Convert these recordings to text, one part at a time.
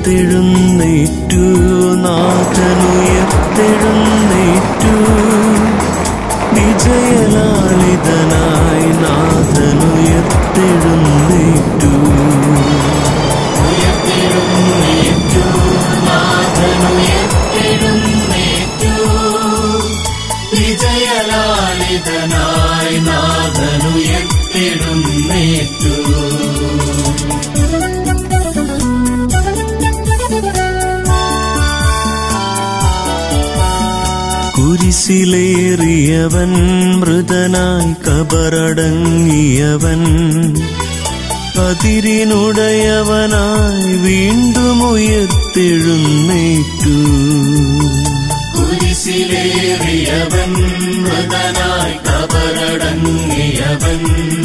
ഉയർത്തെഴുന്നേറ്റു നാഥനുയർത്തെഴുന്നേറ്റു വിജയലാളിതനായി നാഥനുയർത്തെഴുന്നേറ്റു ഉയർത്തെഴുന്നേറ്റു നാഥനുയർത്തെഴുന്നേറ്റു വിജയലാളിതനായി നാഥനുയർത്തെഴുന്നേറ്റു കുരിശിലേറിയവൻ മൃതനായി കബറടങ്ങിയവൻ പതിരിനുടയവനായി വീണ്ടും ഉയർത്തെഴുന്നേറ്റു കുരിശിലേറിയവൻ മൃതനായി കബറടങ്ങിയവൻ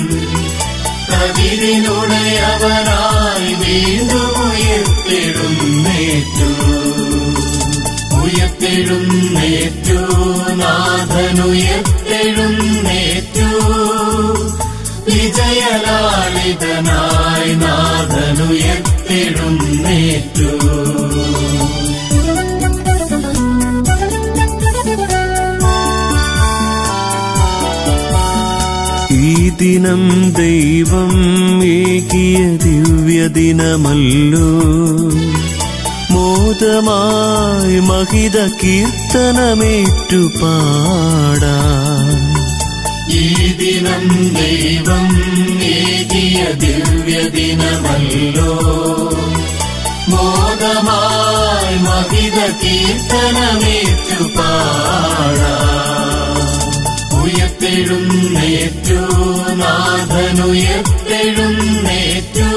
പതിരിനുടയവനായി വീണ്ടും ഉയർത്തെഴുന്നേറ്റു ഉയർത്തെഴുന്നേറ്റു നാഥനുയർത്തെഴുന്നേറ്റു വിജയലാളിതനായി നാഥനുയർത്തെഴുന്നേറ്റു ഈ ദിനം ദൈവം ഏകിയ ദിവ്യദിനമല്ലോ മോദമായി മഹിത കീർത്തനമേറ്റു പാടാ ഈ ദിനം ദൈവം ഏകിയ ദിവ്യദിനമല്ലോ മോദമായി മഹിത കീർത്തനമേറ്റു പാടാ ഉയർത്തെഴുന്നേറ്റു നാഥനുയർത്തെഴുന്നേറ്റു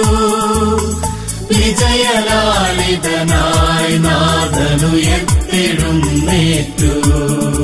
വിജയലാളിതനായി നാഥനുയർത്തെഴുന്നേറ്റു